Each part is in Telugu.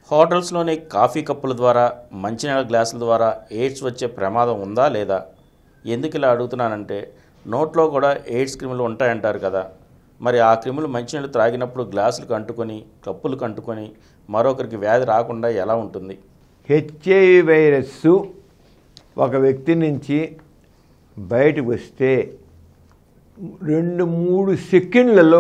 హోటల్స్లోని కాఫీ కప్పుల ద్వారా మంచినీళ్ళ గ్లాసుల ద్వారా ఎయిడ్స్ వచ్చే ప్రమాదం ఉందా లేదా ఎందుకు ఇలా అడుగుతున్నానంటే నోట్లో కూడా ఎయిడ్స్ క్రిములు ఉంటాయంటారు కదా మరి ఆ క్రిములు మంచినీళ్ళు త్రాగినప్పుడు గ్లాసులకు అంటుకొని కప్పులకు అంటుకొని మరొకరికి వ్యాధి రాకుండా ఎలా ఉంటుంది హెచ్ఐవి వైరస్ ఒక వ్యక్తి నుంచి బయటకు వస్తే రెండు మూడు సెకండ్లలో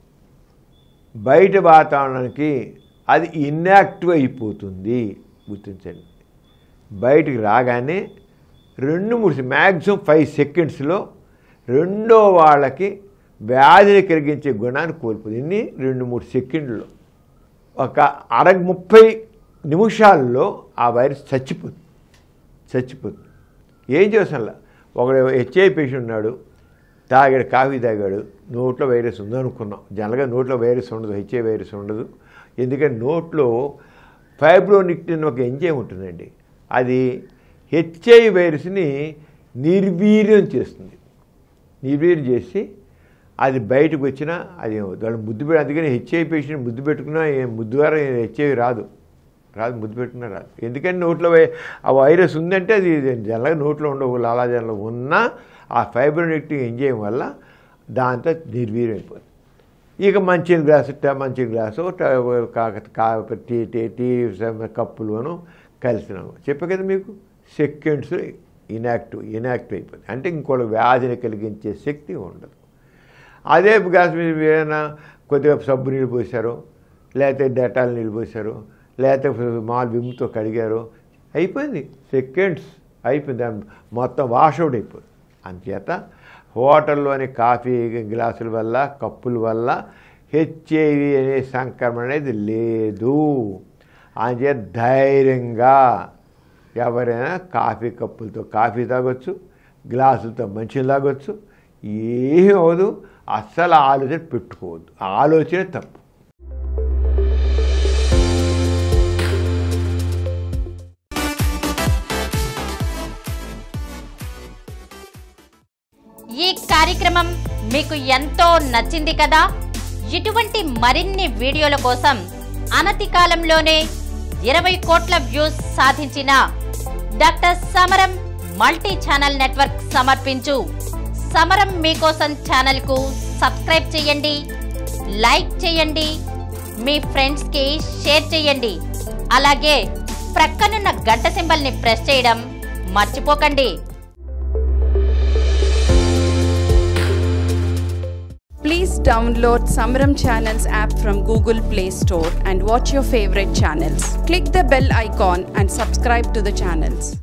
బయట వాతావరణానికి అది ఇన్యాక్టివ్ అయిపోతుంది గుర్తించండి బయటికి రాగానే రెండు మూడు మ్యాక్సిమం ఫైవ్ సెకండ్స్లో రెండో వాళ్ళకి వ్యాధిని కలిగించే గుణాన్ని కోల్పోతుంది ఇన్ని రెండు మూడు సెకండ్లో ఒక అర ముప్పై నిమిషాల్లో ఆ వైరస్ చచ్చిపోతుంది చచ్చిపోతుంది ఏం చేసల్లా ఒకడు హెచ్ఐ పేషెంట్ ఉన్నాడు తాగాడు కాఫీ తాగాడు నోట్లో వైరస్ ఉందనుకున్నాం జనరల్గా నోట్లో వైరస్ ఉండదు హెచ్ఐ వైరస్ ఉండదు ఎందుకంటే నోట్లో ఫైబ్రోనిక్టిన్ ఒక ఎంజైమ్ ఉంటుందండి అది హెచ్ఐ వైరస్ని నిర్వీర్యం చేస్తుంది నిర్వీర్యం చేసి అది బయటకు వచ్చినా అది వాళ్ళు ముద్దు పెట్టి అందుకని హెచ్ఐవి పేషెంట్ ముద్దు పెట్టుకున్నా ఏ ముద్దు ద్వారా హెచ్ఐవి రాదు రాదు ముద్దు పెట్టుకున్నా రాదు ఎందుకంటే నోట్లో వై- ఆ వైరస్ ఉందంటే అది జనరల్గా నోట్లో ఉండవు లాలాజలంలో ఉన్నా ఆ ఫైబ్రోనెక్టివ్ ఎంజైమ్ వల్ల దాంతో నిర్వీర్యం అయిపోతుంది ఇక మంచి గ్లాసు ట- మంచి గ్లాసు ట- కాక- కా- టీ టీ టీ కప్పులును కలిసినాము చెప్పే కదా మీకు సెకండ్స్ ఇనాక్టివ్ ఇనాక్టివ్ అయిపోతుంది అంటే ఇంకోటి వ్యాధిని కలిగించే శక్తి ఉండదు అదే గ్యాస్ మీద ఏదైనా కొద్దిగా సబ్బు నీళ్ళు పోసారు లేకపోతే డెటాల్ నీళ్ళు పోసారు లేకపోతే మాల్ విమ్తో కడిగారు అయిపోయింది సెకండ్స్ అయిపోయింది దాని మొత్తం వాషౌట్ అయిపోయింది అంచేత హోటల్లోని కాఫీ గ్లాసుల వల్ల కప్పుల వల్ల హెచ్ఐవి అనే సంక్రమణ అనేది లేదు అంచేత ధైర్యంగా ఎవరైనా కాఫీ కప్పులతో కాఫీ తాగొచ్చు గ్లాసులతో మంచిని తాగొచ్చు ఏమీ అవదు అస్సలు ఆలోచన పెట్టుకోవద్దు ఆలోచన తప్పు ఈ కార్యక్రమం మీకు ఎంతో నచ్చింది కదా ఇటువంటి మరిన్ని వీడియోల కోసం అనతి కాలంలోనే ఇరవై కోట్ల వ్యూస్ సాధించిన డాక్టర్ సమరం మల్టీ ఛానల్ నెట్వర్క్ సమర్పించు సమరం మీకోసం ఛానల్ కు సబ్స్క్రైబ్ చేయండి లైక్ చేయండి మీ ఫ్రెండ్స్ కి షేర్ చేయండి అలాగే ప్రక్కనున్న గంట సింబల్ ని ప్రెస్ చేయడం మర్చిపోకండి Please download Samaram Channels app from Google Play Store and watch your favorite channels. Click the bell icon and subscribe to the channels.